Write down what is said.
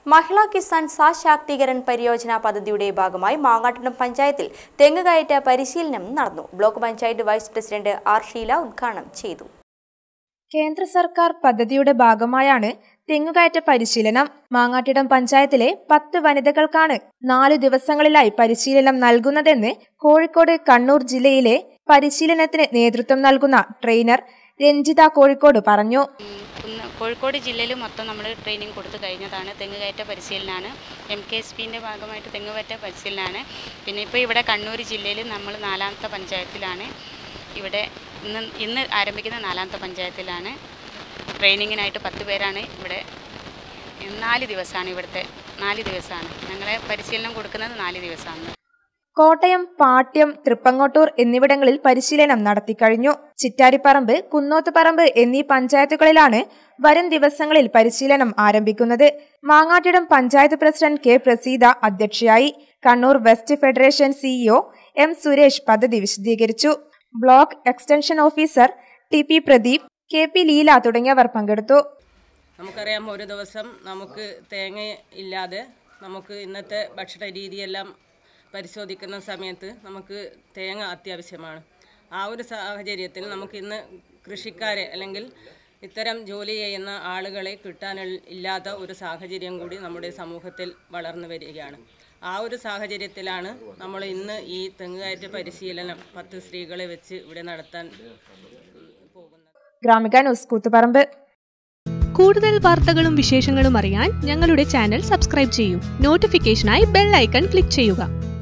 മഹിളാ കിസാൻ സാശാക്തീകരൺ പരിയോജന പദ്ധതിയുടെ ഭാഗമായി മാങ്ങാട്ടുണം പഞ്ചായത്തിൽ തെങ്ങുകയറ്റ പരിശീലനം നടന്നു block panchayat vice president R Sheela ഉദ്ഘാടനം ചെയ്തു കേന്ദ്ര സർക്കാർ പദ്ധതിയുടെ ഭാഗമായാണ് തെങ്ങുകയറ്റ പരിശീലനം മാങ്ങാട്ടിടം പഞ്ചായത്തിലെ പത്ത് വനിതകൾക്കാണ് നാലു ദിവസങ്ങളിലായി പരിശീലനം നൽകുന്നതെന്ന് കോഴിക്കോട് കണ്ണൂർ ജില്ലയിലെ പരിശീലനത്തിന് നേതൃത്വം നൽകുന്ന ട്രെയിനർ രഞ്ജിത കോഴിക്കോട് പറഞ്ഞു കുന്ന കോഴിക്കോട് ജില്ലയിൽ മൊത്തം നമ്മൾ ട്രെയിനിങ് കൊടുത്തു കഴിഞ്ഞതാണ് തെങ്ങുകയറ്റ പരിശീലനമാണ് എം കെ എസ് പിൻ്റെ ഭാഗമായിട്ട് തെങ്ങുകയറ്റ പരിശീലനമാണ് പിന്നെ ഇപ്പോൾ ഇവിടെ കണ്ണൂർ ജില്ലയിൽ നമ്മൾ നാലാമത്തെ പഞ്ചായത്തിലാണ് ഇവിടെ ഇന്ന് ഇന്ന് ആരംഭിക്കുന്ന നാലാമത്തെ പഞ്ചായത്തിലാണ് ട്രെയിനിങ്ങിനായിട്ട് പത്ത് പേരാണ് ഇവിടെ നാല് ദിവസമാണ് ഇവിടുത്തെ നാല് ദിവസമാണ് ഞങ്ങളെ പരിശീലനം കൊടുക്കുന്നത് നാല് ദിവസമാണ് കോട്ടയം പാട്യം തൃപ്പങ്ങോട്ടൂർ എന്നിവിടങ്ങളിൽ പരിശീലനം നടത്തിക്കഴിഞ്ഞു ചിറ്റാരിപ്പറമ്പ് കുന്നോത്തുപറമ്പ് എന്നീ പഞ്ചായത്തുകളിലാണ് വരും ദിവസങ്ങളിൽ പരിശീലനം ആരംഭിക്കുന്നത് മാങ്ങാട്ടിടം പഞ്ചായത്ത് പ്രസിഡന്റ് കെ പ്രസീത അധ്യക്ഷയായി Kannur west federation CEO M Suresh പദ്ധതി വിശദീകരിച്ചു block extension officer T P Pradeep K P Leela തുടങ്ങിയവർ പങ്കെടുത്തു നമുക്കറിയാം ഒരു ദിവസം നമുക്ക് തേങ്ങ ഇല്ലാതെ നമുക്ക് ഇന്നത്തെ ഭക്ഷണ രീതിയെല്ലാം പരിശോധിക്കുന്ന സമയത്ത് നമുക്ക് തേങ്ങ അത്യാവശ്യമാണ് ആ ഒരു സാഹചര്യത്തിൽ നമുക്ക് ഇന്ന് കൃഷിക്കാരെ അല്ലെങ്കിൽ ഇത്തരം ജോലി ചെയ്യുന്ന ആളുകളെ കിട്ടാൻ ഇല്ലാത്ത ഒരു സാഹചര്യം കൂടി നമ്മുടെ സമൂഹത്തിൽ വളർന്നു വരികയാണ് ആ ഒരു സാഹചര്യത്തിലാണ് നമ്മൾ ഇന്ന് ഈ തെങ്ങുകയറ്റ പരിശീലനം പത്ത് സ്ത്രീകളെ വെച്ച് ഇവിടെ നടത്താൻ പോകുന്നത് ഗ്രാമിക ന്യൂസ് കൂത്തുപറമ്പ് കൂടുതൽ വാർത്തകളും വിശേഷങ്ങളും അറിയാൻ ഞങ്ങളുടെ ചാനൽ സബ്സ്ക്രൈബ് ചെയ്യൂ നോട്ടിഫിക്കേഷനായി ബെൽ ഐക്കൺ ക്ലിക്ക് ചെയ്യുക